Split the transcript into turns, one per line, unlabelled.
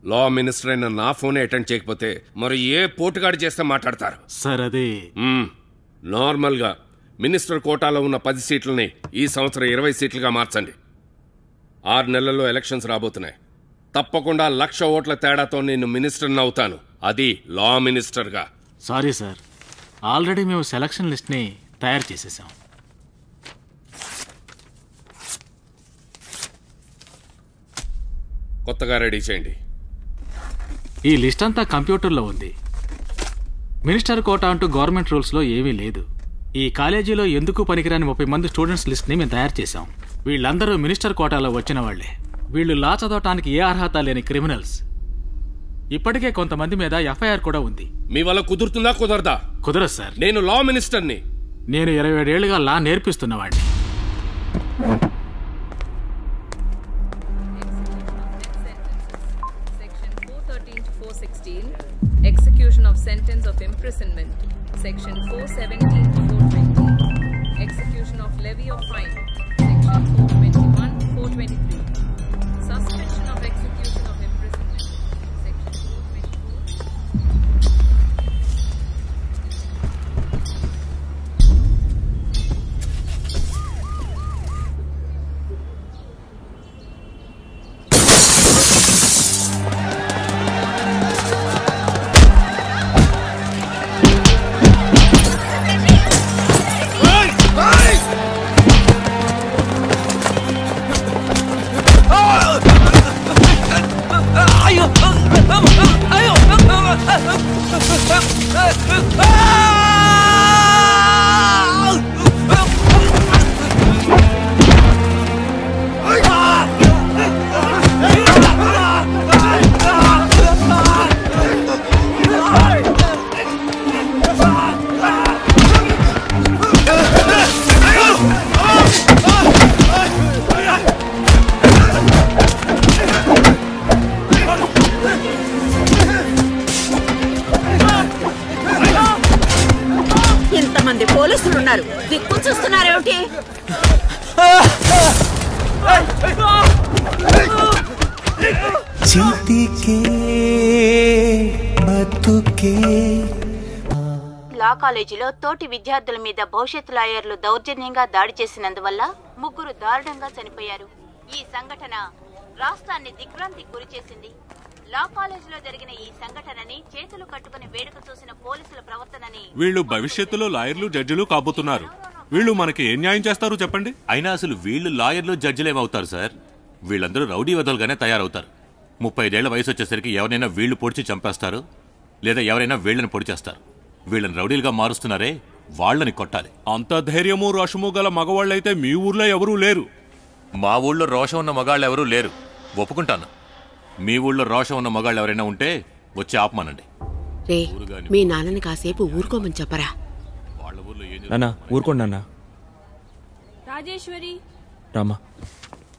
Law minister అయిన నా phone attend చేయకపోతే మరి ఏ పోటుగాడి చేస్తే మాట్లాడతారు
సార్ అది
మ్మ్. నార్మల్గా మినిస్టర్ కోటాలో ఉన్న పది సీట్లని ఈ సంవత్సరం ఇరవై సీట్లుగా మార్చండి ఆరు నెలల్లో ఎలక్షన్స్ రాబోతున్నాయి తప్పకుండా లక్ష ఓట్ల తేడాతో నేను మినిస్టర్ని అవుతాను అది లా మినిస్టర్గా
సారీ సార్ ఆల్రెడీ మేము సెలక్షన్ లిస్ట్ని తయారు చేసేసాం
కొత్తగా రెడీ చేయండి
ఈ లిస్ట్ అంతా కంప్యూటర్లో ఉంది మినిస్టర్ కోటా అంటూ గవర్నమెంట్ రూల్స్లో ఏమీ లేదు ఈ కాలేజీలో ఎందుకు పనికిరాని ముప్పై మంది స్టూడెంట్స్ లిస్ట్ని మేము తయారు చేశాం వీళ్ళందరూ మినిస్టర్ కోటాలో వచ్చిన వాళ్లే వీళ్ళు లా చదవటానికి ఏ అర్హత లేని క్రిమినల్స్ ఇప్పటికే కొంతమంది మీద ఎఫ్ఐఆర్ కూడా ఉంది
మీ వల్ల కుదురుతుందా కుదరదా
కుదరదు సార్
నేను లా మినిస్టర్ని
నేను ఇరవై ఏడేళ్లుగా లా నేర్పిస్తున్నవాడిని
Section 413 to 416, execution of sentence of imprisonment. Section 417 to 420, execution of levy of fine. Section 421 to 423, suspension of execution of imprisonment. Section 424.
ఇంతమంది పోలీసులు ఉన్నారు దిక్కు చూస్తున్నారేమిటి
చితికే బతుకే
లా కాలేజీలో తోటి విద్యార్థుల మీద భవిష్యత్ లాయర్లు దౌర్జన్యంగా దాడి చేసినందువల్ల ముగ్గురు దారుణంగా చనిపోయారు ఈ సంఘటన రాష్ట్రాన్ని దిగ్భ్రాంతికి గురి చేసింది లా కాలేజీలో జరిగిన ఈ సంఘటనని చేతులు కట్టుకుని వేడుక చూసిన పోలీసుల ప్రవర్తనని
వీళ్ళు భవిష్యత్తులో లాయర్లు జడ్జిలు కాబోతున్నారు వీళ్ళు మనకి ఏం న్యాయం చేస్తారు చెప్పండి
అయినా అసలు వీళ్ళు లాయర్లు జడ్జిలేమవుతారు సార్ వీళ్ళందరూ రౌడీ వదలుగానే తయారవుతారు ముప్పై ఐదేళ్ల వయసు వచ్చేసరికి ఎవరైనా వీళ్ళు పొడిచి చంపేస్తారు లేదా ఎవరైనా వీళ్ళని పొడి చేస్తారు వీళ్ళని రౌడీలుగా మారుస్తున్నారే వాళ్ళని కొట్టాలి
అంత ధైర్యము రోషము గల మగవాళ్ళైతే మీ ఊర్లో ఎవరూ లేరు
మా ఊళ్ళో రోషం ఉన్న మగాళ్ళు ఎవరూ లేరు ఒప్పుకుంటాను మీ ఊళ్ళో రోషం ఉన్న మగాళ్ళు ఎవరైనా ఉంటే వచ్చి ఆపమానండి
రే మీ నాన్నని కాసేపు ఊరుకోమని చెప్పరా
నాన్న ఊరుకోండి నాన్న
రాజేశ్వరి
రామా